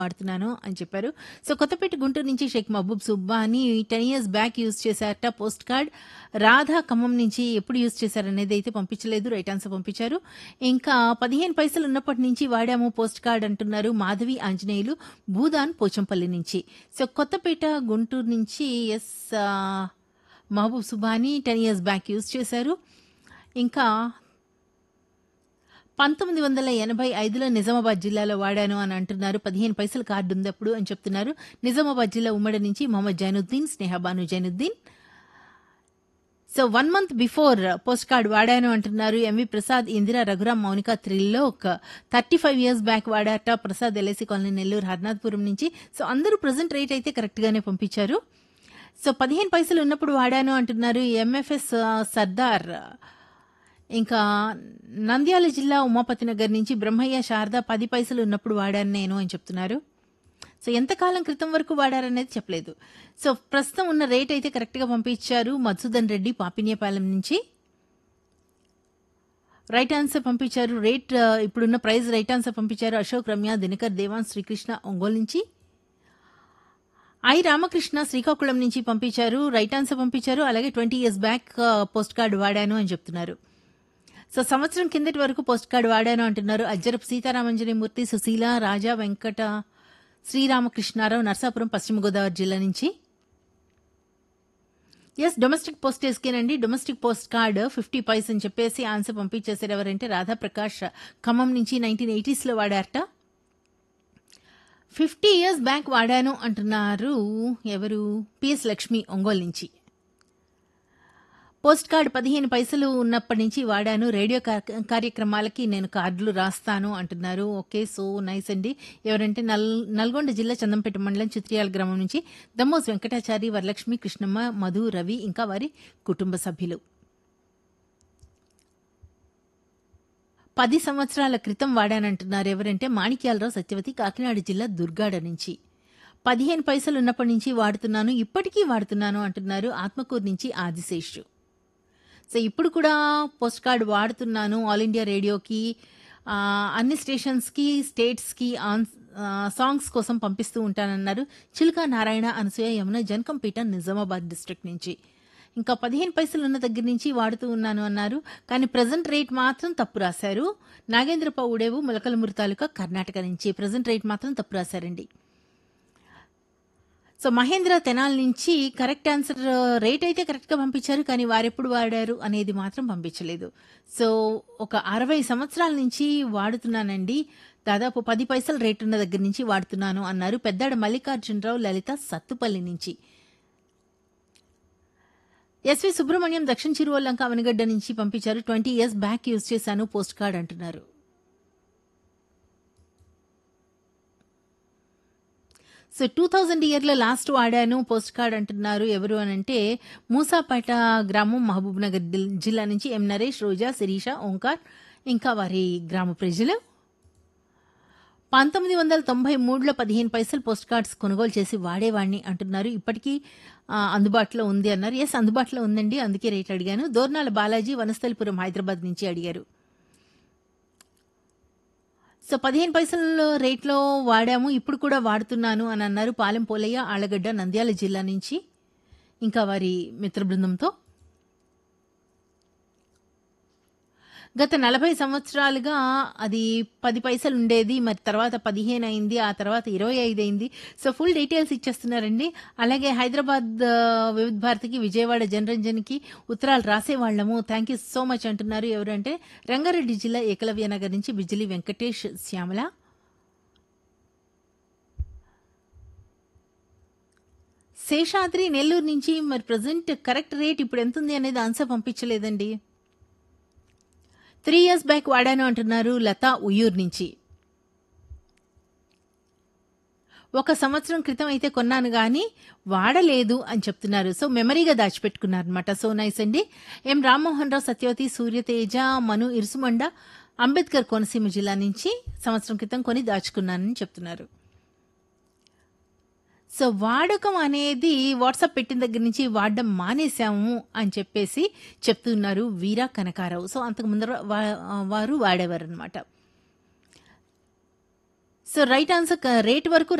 వాడుతున్నాను అని చెప్పారు సో కొత్తపేట గుంటూరు నుంచి Shaik Mahaboob Subhani ten years back use చేశారట పోస్ట్ కార్డ్ రాధా ఖమ్మం నుంచి ఎప్పుడు యూజ్ చేశారనేది అయితే పంపించలేదు రైట్ ఆన్సర్ పంపించారు ఇంకా పదిహేను పైసలు ఉన్నప్పటి నుంచి వాడాము పోస్ట్ కార్డ్ అంటున్నారు మాధవి ఆంజనేయులు భూదాన్ పోచంపల్లి నుంచి సో కొత్తపేట గుంటూరు నుంచి ఎస్ ఆ, Mahaboob Subhani ten years back use చేశారు ఇంకా పంతొమ్మిది వందల ఎనభై ఐదులో నిజామాబాద్ జిల్లాలో వాడాను అని అంటున్నారు పదిహేను పైసలు కార్డు ఉంది అప్పుడు అని చెప్తున్నారు నిజామాబాద్ జిల్లా ఉమ్మడి నుంచి Mohammed Zainuddin Snehabanu Zainuddin so one month before post card వాడాను అంటున్నారు ఎంవి ప్రసాద్ ఇందిరా రఘురామ్ మౌనిక త్రిల్లో ఒక థర్టీ ఫైవ్ ఇయర్స్ బ్యాక్ వాడాట ప్రసాద్ ఎల్ఐసి కాలనీ నెల్లూరు హర్నాథ్పురం నుంచి సో అందరూ ప్రజెంట్ రేట్ అయితే కరెక్ట్గానే పంపించారు సో పదిహేను పైసలు ఉన్నప్పుడు వాడాను అంటున్నారు ఎంఎఫ్ఎస్ సర్దార్ ఇంకా నంద్యాల జిల్లా ఉమాపతి నగర్ నుంచి బ్రహ్మయ్య శారద పది పైసలు ఉన్నప్పుడు వాడాను నేను అని చెప్తున్నారు సో ఎంతకాలం క్రితం వరకు వాడారనేది చెప్పలేదు సో ప్రస్తుతం ఉన్న రేట్ అయితే కరెక్ట్గా పంపించారు మధుసూదన్ రెడ్డి పాపిన్యపాలెం నుంచి రైట్ ఆన్సర్ పంపించారు రేట్ ఆ, ఇప్పుడున్న ప్రైస్ రైట్ ఆన్సర్ పంపించారు అశోక్ రమ్య దినకర్ దేవాన్ శ్రీకృష్ణ ఒంగోలు నుంచి ఐ రామకృష్ణ శ్రీకాకుళం నుంచి పంపించారు రైట్ ఆన్సర్ పంపించారు అలాగే twenty years back post card వాడాను అని చెప్తున్నారు సో సంవత్సరం కిందటి వరకు పోస్ట్ కార్డ్ వాడాను అంటున్నారు అజ్జరపు సీతారామంజనేమూర్తి సుశీల రాజా వెంకట శ్రీరామకృష్ణారావు నర్సాపురం పశ్చిమ గోదావరి జిల్లా నుంచి ఎస్ డొమెస్టిక్ పోస్టేజ్కేనండి domestic post card fifty paise అని చెప్పేసి ఆన్సర్ పంపించేసారు ఎవరంటే రాధాప్రకాష్ ఖమ్మం నుంచి నైన్టీన్ ఎయిటీస్లో వాడారట ఫిఫ్టీ ఇయర్స్ బ్యాక్ వాడాను అంటున్నారు ఎవరు పిఎస్ లక్ష్మి ఒంగోలు నుంచి పోస్ట్ కార్డ్ పదిహేను పైసలు ఉన్నప్పటి నుంచి వాడాను రేడియో కా- కార్యక్రమాలకి నేను కార్డులు రాస్తాను అంటున్నారు ఓకే సో నైస్ అండి ఎవరంటే నల్ నల్గొండ జిల్లా చందంపేట మండలం చిత్రియాల గ్రామం నుంచి దమ్మోస్ వెంకటాచారి వరలక్ష్మి కృష్ణమ్మ మధు రవి ఇంకా వారి కుటుంబ సభ్యులు పది సంవత్సరాల క్రితం వాడానంటున్నారు ఎవరంటే మాణిక్యాలరావు సత్యవతి కాకినాడ జిల్లా దుర్గాడ నుంచి పదిహేను పైసలు ఉన్నప్పటి నుంచి వాడుతున్నాను ఇప్పటికీ వాడుతున్నాను అంటున్నారు ఆత్మకూరు నుంచి ఆదిశేషు సో ఇప్పుడు కూడా పోస్ట్ కార్డ్ వాడుతున్నాను ఆల్ ఇండియా రేడియోకి ఆ, అన్ని స్టేషన్స్కి స్టేట్స్కి ఆన్ ఆ, సాంగ్స్ కోసం పంపిస్తూ ఉంటానన్నారు చిలుక నారాయణ అనసూయ యమున జనకంపేట నిజామాబాద్ డిస్ట్రిక్ట్ నుంచి ఇంకా పదిహేను పైసలు ఉన్న దగ్గర నుంచి వాడుతూ ఉన్నాను అన్నారు కానీ ప్రజెంట్ రేట్ మాత్రం తప్పు రాశారు నాగేంద్ర పౌడేవు ములకలమూరు తాలూకా కర్ణాటక నుంచి ప్రజెంట్ రేట్ మాత్రం తప్పు రాశారండి సో మహేంద్ర తెనాల్ నుంచి కరెక్ట్ ఆన్సర్ రేట్ అయితే కరెక్ట్గా పంపించారు కానీ వారెప్పుడు వాడారు అనేది మాత్రం పంపించలేదు సో ఒక అరవై సంవత్సరాల నుంచి వాడుతున్నానండి దాదాపు పది పైసలు రేట్ ఉన్న దగ్గర నుంచి వాడుతున్నాను అన్నారు పెద్దాడ మల్లికార్జునరావు లలిత సత్తుపల్లి నుంచి ఎస్వి సుబ్రహ్మణ్యం దక్షిణ చిరువల్లంక అవనగడ్డ నుంచి పంపించారు ట్వంటీ ఇయర్స్ బ్యాక్ యూజ్ చేశాను పోస్ట్ కార్డ్ అంటున్నారు సో టూ థౌజండ్ ఇయర్లో లాస్ట్ వాడాను పోస్ట్ కార్డ్ అంటున్నారు ఎవరు అని అంటే మూసాపేట గ్రామం మహబూబ్ నగర్ జిల్- జిల్లా నుంచి ఎం నరేష్ రోజా శిరీష ఓంకార్ ఇంకా వారి గ్రామ ప్రజలు పంతొమ్మిది వందల తొంభై మూడులో పదిహేను పైసలు పోస్ట్ కార్డ్స్ కొనుగోలు చేసి వాడేవాడిని అంటున్నారు ఇప్పటికీ ఆ, అందుబాటులో ఉంది అన్నారు ఎస్ అందుబాటులో ఉందండి అందుకే రేట్ అడిగాను దోర్నాల బాలాజీ వనస్థలిపురం హైదరాబాద్ నుంచి అడిగారు సో పదిహేను పైసల రేట్లో వాడాము ఇప్పుడు కూడా వాడుతున్నాను అని అన్నారు పాలెం పోలయ్య ఆళ్లగడ్డ నంద్యాల జిల్లా నుంచి ఇంకా వారి మిత్ర బృందంతో గత నలభై సంవత్సరాలుగా అది పది పైసలు ఉండేది మరి తర్వాత పదిహేను అయింది ఆ తర్వాత ఇరవై ఐదు అయింది సో ఫుల్ డీటెయిల్స్ ఇచ్చేస్తున్నారండి అలాగే హైదరాబాద్ ఆ, వివిధ భారతికి విజయవాడ జనరంజన్కి ఉత్తరాలు రాసేవాళ్ళము థ్యాంక్ యూ సో మచ్ అంటున్నారు ఎవరంటే రంగారెడ్డి జిల్లా ఏకలవ్య నగర్ నుంచి బిజిలి వెంకటేష్ శ్యామల శేషాద్రి నెల్లూరు నుంచి మరి ప్రజెంట్ కరెక్ట్ రేట్ ఇప్పుడు ఎంత ఉంది అనేది ఆన్సర్ పంపించలేదండి త్రీ ఇయర్స్ బ్యాక్ వాడాను అంటున్నారు లతా ఉయ్యూరు నుంచి ఒక సంవత్సరం క్రితం అయితే కొన్నాను కానీ వాడలేదు అని చెప్తున్నారు సో మెమరీగా దాచిపెట్టుకున్నారు అనమాట సో నైస్ అండి ఎం రామ్మోహన్ రావు సత్యవతి సూర్యతేజ మను ఇరుసుమండ అంబేద్కర్ కోనసీమ జిల్లా నుంచి సంవత్సరం క్రితం కొని దాచుకున్నానని చెప్తున్నారు సో వాడకం అనేది వాట్సాప్ పెట్టిన దగ్గర నుంచి వాడడం మానేశాము అని చెప్పేసి చెప్తున్నారు వీరా కనకారావు సో అంతకు ముందర వా- వారు వాడేవారు అనమాట సో రైట్ ఆన్సర్ రేట్ వరకు